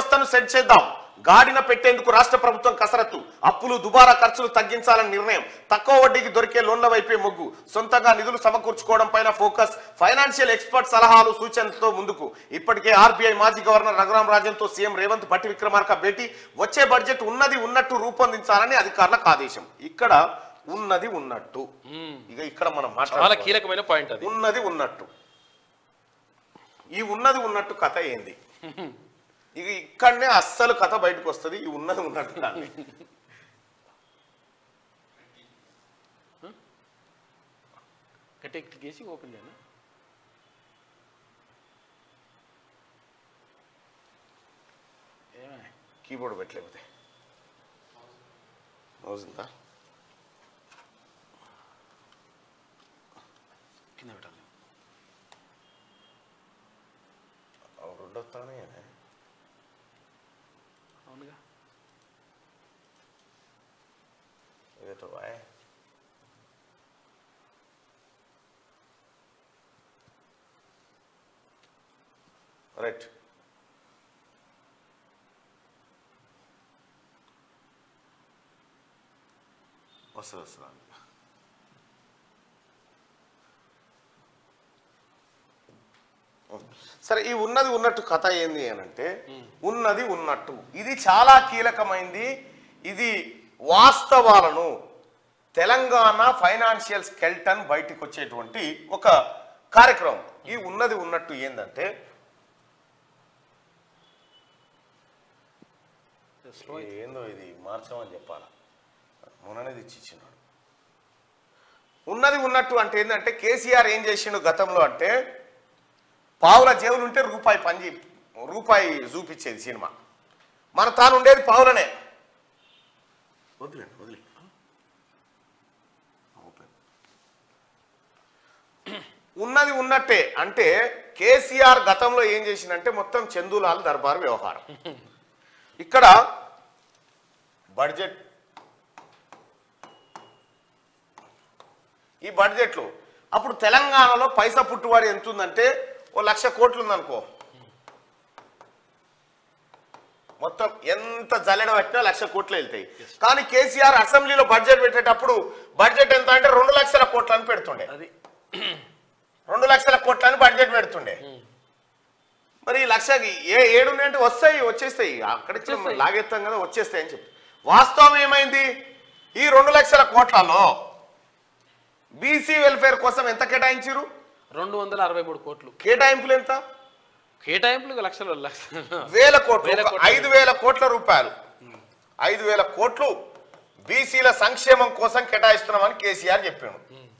వ్యవస్థను సెట్ చేద్దాం గాడిన పెట్టేందుకు రాష్ట్ర ప్రభుత్వం కసరత్తు అప్పులు దుబారా ఖర్చులు తగ్గించాలని నిర్ణయం తక్కువ వడ్డీకి దొరికే లోన్ల వైపే మొగ్గు సొంతంగా నిధులు సమకూర్చుకోవడం పైన ఫోకస్ ఫైనాన్షియల్ ఎక్స్పర్ట్ సలహాలు సూచనలతో ముందుకు ఇప్పటికే ఆర్బీఐ మాజీ గవర్నర్ రఘురాం రాజన్తో సీఎం రేవంత్ భట్టి విక్రమార్క భేటీ వచ్చే బడ్జెట్ ఉన్నది ఉన్నట్టు రూపొందించాలని అధికారులకు ఆదేశం ఇక్కడ ఉన్నది ఉన్నట్టు ఇక ఇక్కడ మనం చాలా మాట్లాడాలి కీలకమైన పాయింట్ అది ఉన్నది ఉన్నట్టు ఈ ఉన్నది ఉన్నట్టు కథ ఏంది ఇక ఇక్కడనే అస్సలు కథ బయటకు వస్తుంది ఈ ఉన్నది ఉన్నట్టు దాన్ని. గట్టి గేసి ఓపెన్ చేయనా ఏమే కీబోర్డ్ పెట్టలేకపోతే అవుతుందా కింద పెట్టాలి రెండు వస్తానే అవునుగా ఇదేటో బాయ్ రైట్ వస్తుంది వస్తుంది సరే ఈ ఉన్నది ఉన్నట్టు కథ ఏంది అని అంటే ఉన్నది ఉన్నట్టు ఇది చాలా కీలకమైంది ఇది వాస్తవాలను తెలంగాణ ఫైనాన్షియల్ స్కెల్టన్ బయటికి వచ్చేటువంటి ఒక కార్యక్రమం ఈ ఉన్నది ఉన్నట్టు ఏంటంటే స్లో ఏందో ఇది మార్చమని చెప్పాలా మొన్ననేది ఇచ్చి ఇచ్చినాడు ఉన్నది ఉన్నట్టు అంటే ఏంటంటే కేసీఆర్ ఏం చేసిండు గతంలో అంటే పావుల జేబులు ఉంటే రూపాయి పని రూపాయి చూపించేది సినిమా మన తాను ఉండేది పావులనే వదిలేండి వదిలే ఓపెన్. ఉన్నది ఉన్నట్టే అంటే కేసీఆర్ గతంలో ఏం చేసిందంటే మొత్తం చందులాల్ దర్బార్ వ్యవహారం ఇక్కడ బడ్జెట్ ఈ బడ్జెట్లో అప్పుడు తెలంగాణలో పైసా పుట్టువాడి ఎంత ఉందంటే ఓ లక్ష కోట్లు ఉందనుకో మొత్తం ఎంత జల్లెడ పట్టినా లక్ష కోట్లు వెళ్తాయి కానీ కేసీఆర్ అసెంబ్లీలో బడ్జెట్ పెట్టేటప్పుడు బడ్జెట్ ఎంత అంటే రెండు లక్షల కోట్లు అని పెడుతుండే అది రెండు లక్షల కోట్లు అని బడ్జెట్ పెడుతుండే మరి ఈ లక్ష ఏ ఏడు అంటే వస్తాయి వచ్చేస్తాయి అక్కడికి వచ్చేస్తాయి. లాగెత్తాం కదా వచ్చేస్తాయి అని చెప్పి వాస్తవం ఏమైంది ఈ రెండు లక్షల కోట్లలో బీసీ వెల్ఫేర్ కోసం ఎంత కేటాయించారు రెండు వందల అరవై మూడు కోట్లు కేటాయింపులు ఎంత కేటాయింపులు లక్షలు లక్ష- వేల కోట్లు వేల ఒక కోట్లు. ఐదు వేల కోట్ల రూపాయలు ఐదు వేల కోట్లు బీసీల సంక్షేమం కోసం కేటాయిస్తున్నామని కేసీఆర్ చెప్పాడు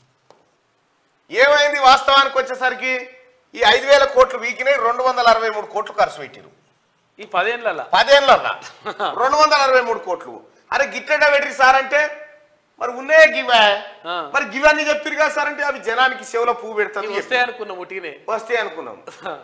ఏమైంది వాస్తవానికి వచ్చేసరికి ఈ ఐదు వేల కోట్లు వీకినాయి రెండు వందల అరవై మూడు కోట్లు ఖర్చు పెట్టిరు ఈ పదేళ్ళ పదేళ్ళ రెండు వందల అరవై మూడు కోట్లు అరే గిట్టెడ పెట్టి సార్ అంటే మరి ఉన్నాయే గివా ఆ. మరి గివన్నీ చెప్తారు కదా సార్ అంటే అవి జనానికి చెవులో పువ్వు పెడతారు వస్తాయి అనుకున్నాం ఉట్టినే వస్తే అనుకున్నాం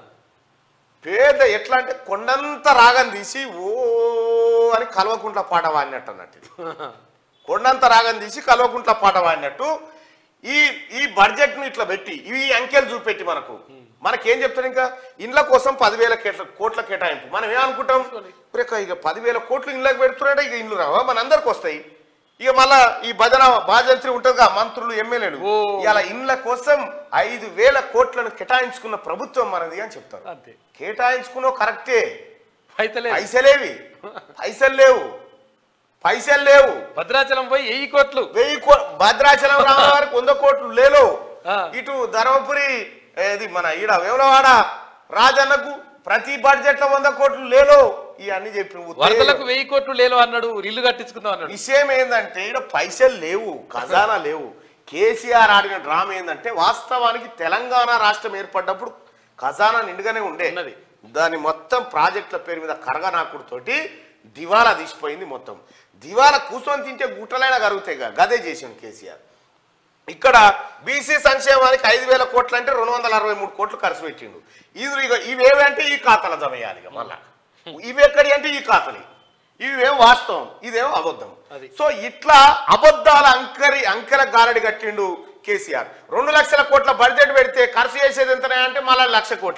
పేద ఎట్లా అంటే కొండంత రాగం తీసి ఓ అని కల్వకుంట్ల పాట వాడినట్టు అన్నట్టు ఇది. కొండంత రాగం తీసి కల్వకుంట్ల పాట వాడినట్టు ఈ ఈ బడ్జెట్ ను ఇట్లా పెట్టి ఇవి అంకెలు చూపెట్టి మనకు మనకేం చెప్తారు ఇంకా ఇండ్ల కోసం పదివేల కేట్ల కోట్ల కేటాయింపు మనం ఏమనుకుంటాం "ఒరే, ఇక పదివేల కోట్లు ఇండ్లకు పెడుతున్నాడే ఇక ఇండ్లు రావా మన అందరికి వస్తాయి ఇక మళ్ళా ఈ భజన బాజంత్రి ఉంటుందిగా మంత్రులు ఎమ్మెల్యేలు ఓ. ఇలా ఇండ్ల కోసం ఐదు వేల కోట్లను కేటాయించుకున్న ప్రభుత్వం మనది అని చెప్తారు అంతే కేటాయించుకున్నావు కరెక్టే అయితే పైసలేవి పైసలు లేవు పైసలు లేవు భద్రాచలం పోయి వెయ్యి కోట్లు వెయ్యి కో భద్రాచలం రామవారికి వంద కోట్లు లేలో ఆ. ఇటు ధర్మపురి ఇది మన ఈడ వేములవాడ రాజన్నకు ప్రతి బడ్జెట్ లో వంద కోట్లు లేలో ఇవన్నీ చెప్పిన వరదలకు వెయ్యి కోట్లు లేలో అన్నాడు ఇల్లు కట్టించుకుందాం అన్నాడు విషయం ఏంటంటే ఈడ పైసలు లేవు ఖజానా లేవు కేసీఆర్ ఆడిన డ్రామా ఏంటంటే వాస్తవానికి తెలంగాణ రాష్ట్రం ఏర్పడ్డప్పుడు ఖజానా నిండుగానే ఉండే ఉన్నది. దాని మొత్తం ప్రాజెక్టుల పేరు మీద కరగనాకుడుతోటి దివాలా తీసిపోయింది మొత్తం దివాలా కూర్చొని తింటే గుట్టలైనా కరుగుతాయి కదా గదే చేసిండు కేసీఆర్ ఇక్కడ బీసీ సంక్షేమానికి ఐదు వేల కోట్లు అంటే రెండు వందల అరవై మూడు కోట్లు ఖర్చు పెట్టిండు ఇది ఇక ఇవేవంటే ఈ ఖాతాలు జమ చేయాలి ఇక మళ్ళా ఇవి ఎక్కడి అంటే ఈ ఖాతాలు ఇవేం వాస్తవం ఇదేమో అబద్ధం అది. సో ఇట్లా అబద్ధాల అంకరి అంకెల గారడి కట్టిండు కేసీఆర్ రెండు లక్షల కోట్ల బడ్జెట్ పెడితే ఖర్చు చేసేది ఎంతనే అంటే మళ్ళీ లక్ష కోట్లే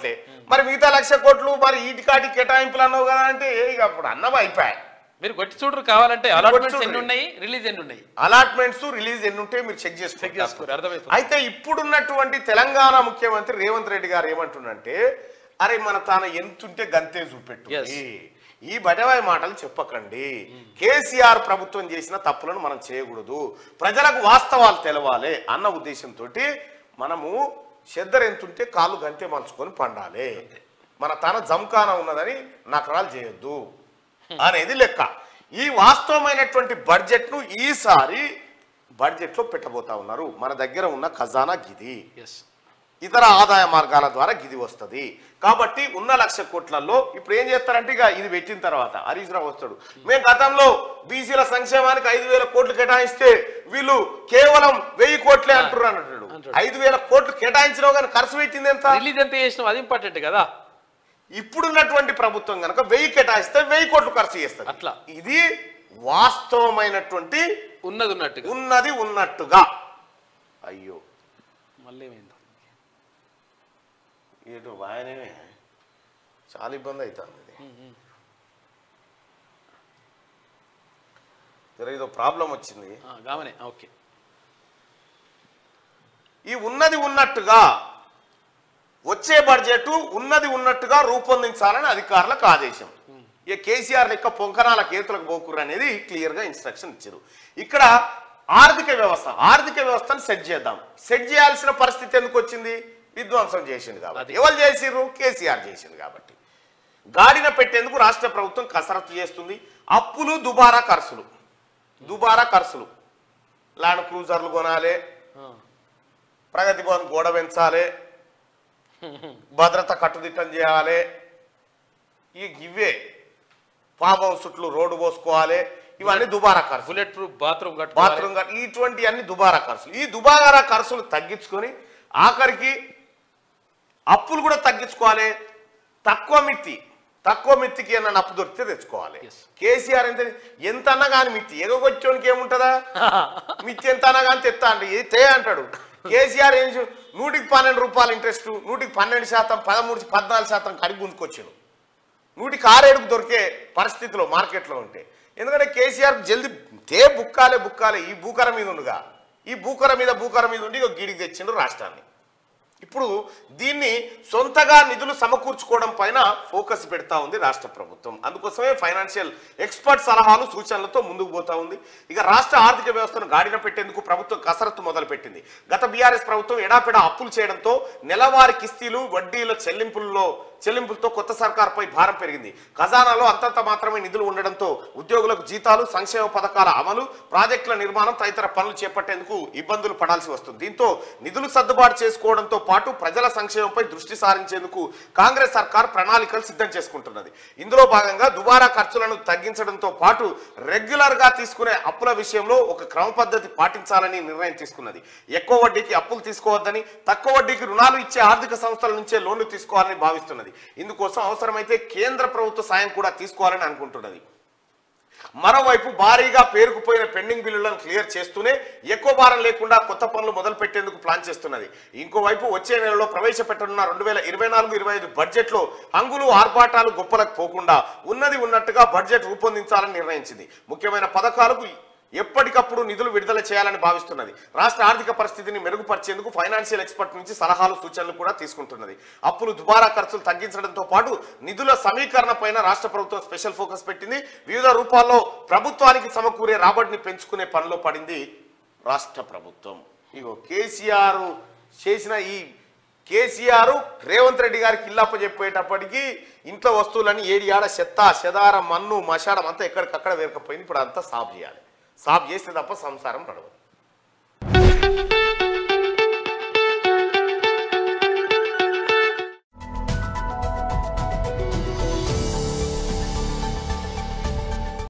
మరి మిగతా లక్ష కోట్లు మరి ఈటికాటి కేటాయింపులు అన్నావు కదా అంటే ఇక అప్పుడు అన్నవి అయిపోయాయి మీరు కొట్టి చూడరు కావాలంటే అలాట్మెంట్స్ చూడరు. ఎన్ని ఉన్నాయి రిలీజ్ ఎన్ని ఉన్నాయి అలాట్మెంట్స్ రిలీజ్ ఎన్ని ఉంటే మీరు చెక్ చెక్ చేసుకోండి చేసుకోరు అర్థమవుతుంది అయితే ఇప్పుడున్నటువంటి తెలంగాణ ముఖ్యమంత్రి రేవంత్ రెడ్డి గారు ఏమంటుండంటే అరే మన తాను ఎంతుంటే గంతే చూపెట్టు Yes. ఈ బటవాయి మాటలు చెప్పకండి కేసీఆర్ ప్రభుత్వం చేసిన తప్పులను మనం చేయకూడదు ప్రజలకు వాస్తవాలు తెలవాలి అన్న ఉద్దేశంతో మనము చెద్దరు ఎంతుంటే కాళ్ళు గంతే మలుచుకొని పండాలి మన తన జంకాన ఉన్నదని నకరాలు చేయొద్దు అనేది లెక్క ఈ వాస్తవమైనటువంటి బడ్జెట్ను ఈసారి బడ్జెట్లో పెట్టబోతా ఉన్నారు మన దగ్గర ఉన్న ఖజానా గిది ఎస్ ఇతర ఆదాయ మార్గాల ద్వారా గిది వస్తుంది కాబట్టి ఉన్న లక్ష కోట్లలో ఇప్పుడు ఏం చేస్తారంటే ఇక ఇది పెట్టిన తర్వాత హరీష్ రావు వస్తాడు మేము గతంలో బీసీల సంక్షేమానికి ఐదు వేల కోట్లు కేటాయిస్తే వీళ్ళు కేవలం వెయ్యి కోట్లే అంటారు అన్నట్టు అంటాడు. ఐదు వేల కోట్లు కేటాయించడం కానీ ఖర్చు పెట్టింది ఎంత రిలీజ్ ఎంత చేసినావు అది ఇంపార్టెంట్ కదా ఇప్పుడున్నటువంటి ప్రభుత్వం కనుక వెయ్యి కేటాయిస్తే వెయ్యి కోట్లు ఖర్చు చేస్తుంది అట్లా. ఇది వాస్తవమైనటువంటి ఉన్నది ఉన్నట్టుగా ఉన్నది ఉన్నట్టుగా అయ్యో మళ్ళీ ఏమైందో ఏటో బాగానే చాలా ఇబ్బంది అవుతుంది ఇది జర ఏదో ప్రాబ్లం వచ్చింది ఆ, గామనే ఓకే ఈ ఉన్నది ఉన్నట్టుగా వచ్చే బడ్జెట్ ఉన్నది ఉన్నట్టుగా రూపొందించాలని అధికారులకు ఆదేశం ఇక కేసీఆర్ లెక్క పొంకనాల కేతులకు పోకురు అనేది క్లియర్గా ఇన్స్ట్రక్షన్ ఇచ్చారు ఇక్కడ ఆర్థిక వ్యవస్థ ఆర్థిక వ్యవస్థను సెట్ చేద్దాం సెట్ చేయాల్సిన పరిస్థితి ఎందుకు వచ్చింది విధ్వంసం చేసింది కాబట్టి అది. ఎవరు చేసిర్రు కేసీఆర్ చేసింది కాబట్టి గాడిన పెట్టేందుకు రాష్ట్ర ప్రభుత్వం కసరత్తు చేస్తుంది అప్పులు దుబారా ఖర్చులు దుబారా ఖర్చులు ల్యాండ్ క్రూజర్లు కొనాలి ఆ. ప్రగతి భవన్ గోడ పెంచాలి భద్రత కట్టుదిట్టం చేయాలి ఈ ఇవే పాపం చుట్లు రోడ్డు పోసుకోవాలి ఇవన్నీ దుబారా ఖర్చు బుల్లెట్ ప్రూఫ్ బాత్రూమ్ కట్టుకోవాలి బాత్రూమ్ కట్- ఇటువంటి అన్ని దుబారా ఖర్చులు ఈ దుబారా ఖర్చులు తగ్గించుకొని ఆఖరికి అప్పులు కూడా తగ్గించుకోవాలి తక్కువ మిత్తి తక్కువ మిత్తికి ఏమన్నా అప్పు దొరికితే తెచ్చుకోవాలి Yes. కేసీఆర్ ఎంత ఎంత అన్నా కానీ మిత్తి ఎగగొచ్చోనికి ఏముంటుందా మిత్తి ఎంత అన్నా కానీ తెత్తా అంటే ఏ తే అంటాడు కేసీఆర్ ఏం చే- నూటికి పన్నెండు రూపాయలు ఇంట్రెస్ట్ నూటికి పన్నెండు శాతం పదమూడు పద్నాలుగు శాతం కడిగి గుంజుకొచ్చాడు నూటికి ఆరేడుకు దొరికే పరిస్థితిలో మార్కెట్లో ఉంటే ఎందుకంటే కేసీఆర్ జల్ది తే బుక్కాలే బుక్కాలే ఈ భూకర మీద ఉండుగా ఈ భూకర మీద భూకర మీద ఉండి ఒక గీడికి తెచ్చిండు రాష్ట్రాన్ని ఇప్పుడు దీన్ని సొంతగా నిధులు సమకూర్చుకోవడం పైన ఫోకస్ పెడతా ఉంది రాష్ట్ర ప్రభుత్వం అందుకోసమే ఫైనాన్షియల్ ఎక్స్పర్ట్ సలహాలు సూచనలతో ముందుకు పోతా ఉంది ఇక రాష్ట్ర ఆర్థిక వ్యవస్థను గాడిన పెట్టేందుకు ప్రభుత్వం కసరత్తు మొదలుపెట్టింది గత బీఆర్ఎస్ ప్రభుత్వం ఎడాపెడా అప్పులు చేయడంతో నెలవారీ కిస్తీలు వడ్డీల చెల్లింపుల్లో చెల్లింపులతో కొత్త సర్కార్పై భారం పెరిగింది ఖజానాలో అంతంత మాత్రమే నిధులు ఉండడంతో ఉద్యోగులకు జీతాలు సంక్షేమ పథకాల అమలు ప్రాజెక్టుల నిర్మాణం తదితర పనులు చేపట్టేందుకు ఇబ్బందులు పడాల్సి వస్తుంది దీంతో నిధులు సర్దుబాటు చేసుకోవడంతో పాటు ప్రజల సంక్షేమంపై దృష్టి సారించేందుకు కాంగ్రెస్ సర్కార్ ప్రణాళికలు సిద్ధం చేసుకుంటున్నది ఇందులో భాగంగా దుబారా ఖర్చులను తగ్గించడంతో పాటు రెగ్యులర్ గా తీసుకునే అప్పుల విషయంలో ఒక క్రమ పద్ధతి పాటించాలని నిర్ణయం తీసుకున్నది ఎక్కువ వడ్డీకి అప్పులు తీసుకోవద్దని తక్కువ వడ్డీకి రుణాలు ఇచ్చే ఆర్థిక సంస్థల నుంచే లోన్లు తీసుకోవాలని భావిస్తున్నది ఇందుకోసం అవసరమైతే కేంద్ర ప్రభుత్వ సాయం కూడా తీసుకోవాలని అనుకుంటున్నది మరోవైపు భారీగా పేరుకుపోయిన పెండింగ్ బిల్లులను క్లియర్ చేస్తూనే ఎక్కువ భారం లేకుండా కొత్త పనులు మొదలు పెట్టేందుకు ప్లాన్ చేస్తున్నది ఇంకోవైపు వచ్చే నెలలో ప్రవేశపెట్టనున్న రెండు వేల ఇరవై నాలుగు ఇరవై ఐదు బడ్జెట్లో హంగులు ఆర్భాటాలు గొప్పలకు పోకుండా ఉన్నది ఉన్నట్టుగా బడ్జెట్ రూపొందించాలని నిర్ణయించింది ముఖ్యమైన పథకాలకు ఎప్పటికప్పుడు నిధులు విడుదల చేయాలని భావిస్తున్నది రాష్ట్ర ఆర్థిక పరిస్థితిని మెరుగుపరిచేందుకు ఫైనాన్షియల్ ఎక్స్పర్ట్ నుంచి సలహాలు సూచనలు కూడా తీసుకుంటున్నది అప్పులు దుబారా ఖర్చులు తగ్గించడంతో పాటు నిధుల సమీకరణ పైన రాష్ట్ర ప్రభుత్వం స్పెషల్ ఫోకస్ పెట్టింది వివిధ రూపాల్లో ప్రభుత్వానికి సమకూరే రాబడిని పెంచుకునే పనిలో పడింది రాష్ట్ర ప్రభుత్వం ఇగో కేసీఆర్ చేసిన ఈ కేసీఆర్ రేవంత్ రెడ్డి గారికి ఇల్లప్ప చెప్పేటప్పటికి ఇంట్లో వస్తువులని ఏడి ఆడ చెత్త చెదారం మన్ను మషాడం అంతా ఎక్కడికక్కడ వేరకపోయింది ఇప్పుడు అంతా సాఫ్ చేయాలి సాఫ్ చేస్తే తప్ప సంసారం నడవదు